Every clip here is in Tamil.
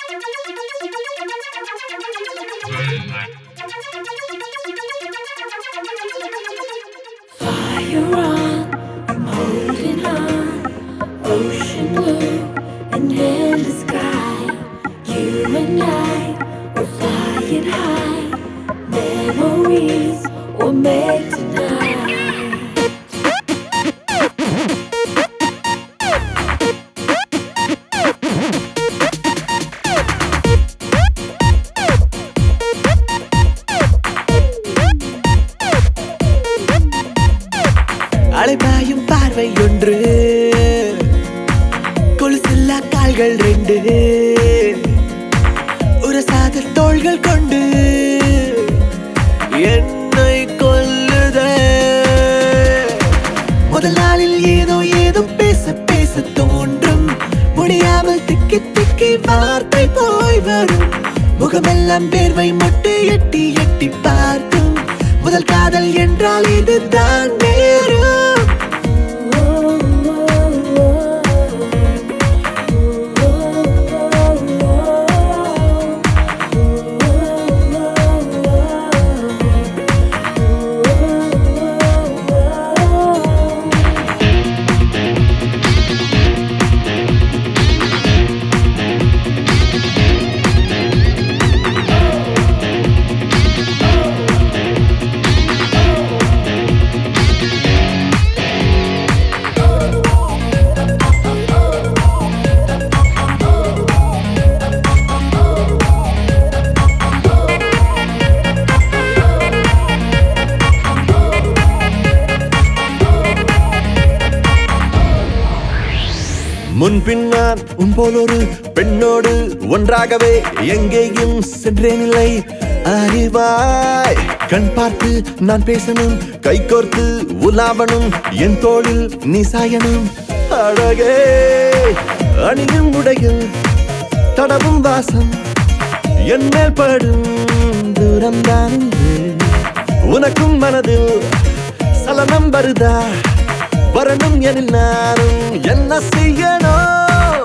Fire on, I'm holding on. Ocean blue and endless sky. You and I, we're flying high. Memories we'll make tonight. அலைபாயும் பார்வை ஒன்று கொலுசில்லா கால்கள் ரெண்டு உரசாத தோள்கள் கொண்டு என்னை கொல்லுதே முதல் நாளில் ஏதோ ஏதோ பேச பேச தோன்றும் முடியாமல் திக்கி திக்கி வார்த்தை போய் வரும் முகமெல்லாம் பேர்வை மொட்டு எட்டி எட்டி பார்க்கும் முதல் காதல் என்றால் இதுதான் நேரும் முன்பின் நான் உன் போலொரு பெண்ணோடு ஒன்றாகவே எங்கேயும் சென்றேனில்லை அறிவாய் கண் பார்த்து நான் பேசணும் கை கோர்த்து உலாவணும் என் தோளில் நீ சாயணும் அழகே அணியும் உடையில் தடவும் வாசம் என் மேல் படும் தூரம் தான் உனக்கும் மனதில் சலனம் வருதா வரணும் எனில் நானும் என்ன செய்யணும்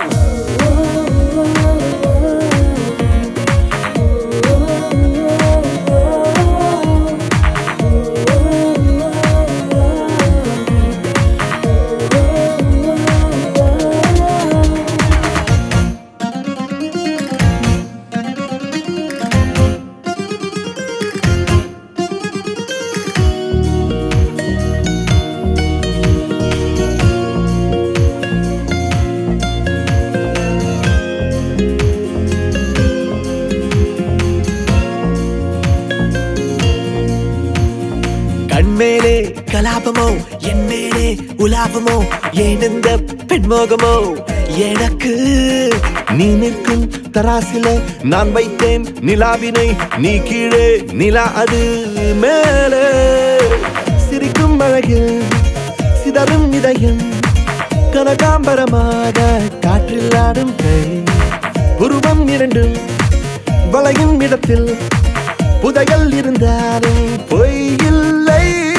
கண்மேலே கலாபமோ என் மேலே உலாபமோ ஏன் இந்த பெண்மோகமோ எனக்கு நீ நிற்கும் தராசில நான் வைத்தேன் நிலாவினை நீ கீழே நிலா அது மேலே சிரிக்கும் அழகில் சிதறும் இதயம் கனகாம்பரமாக காற்றில் ஆடும் கை உருவம் இரண்டும் வளையும் இடத்தில் புதையல் இருந்தாலும் பொய் இல்லை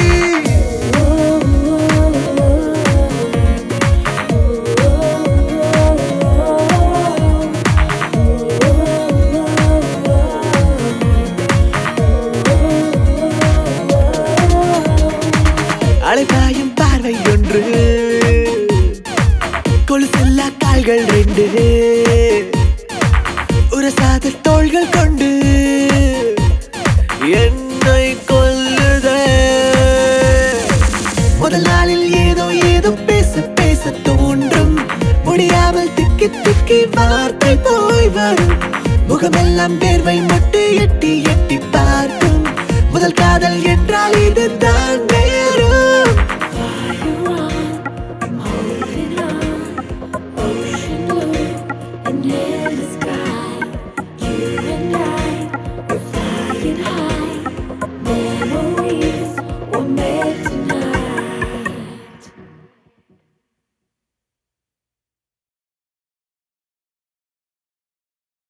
அலைபாயும் பார்வை ஒன்று கொலுசெல்லா கால்கள் ரெண்டு உரசாத தோள்கள் கொண்டு என்னை கொல்லுதே முதல் நாளில் ஏதோ ஏதோ பேச பேச தோன்றும் முடியாமல் திக்கி திக்கி வார்த்தை போய் வரும் முகமெல்லாம் பேர்வை மட்டு எட்டி எட்டி பார்க்கும் முதல் காதல் என்றால் இதுதான்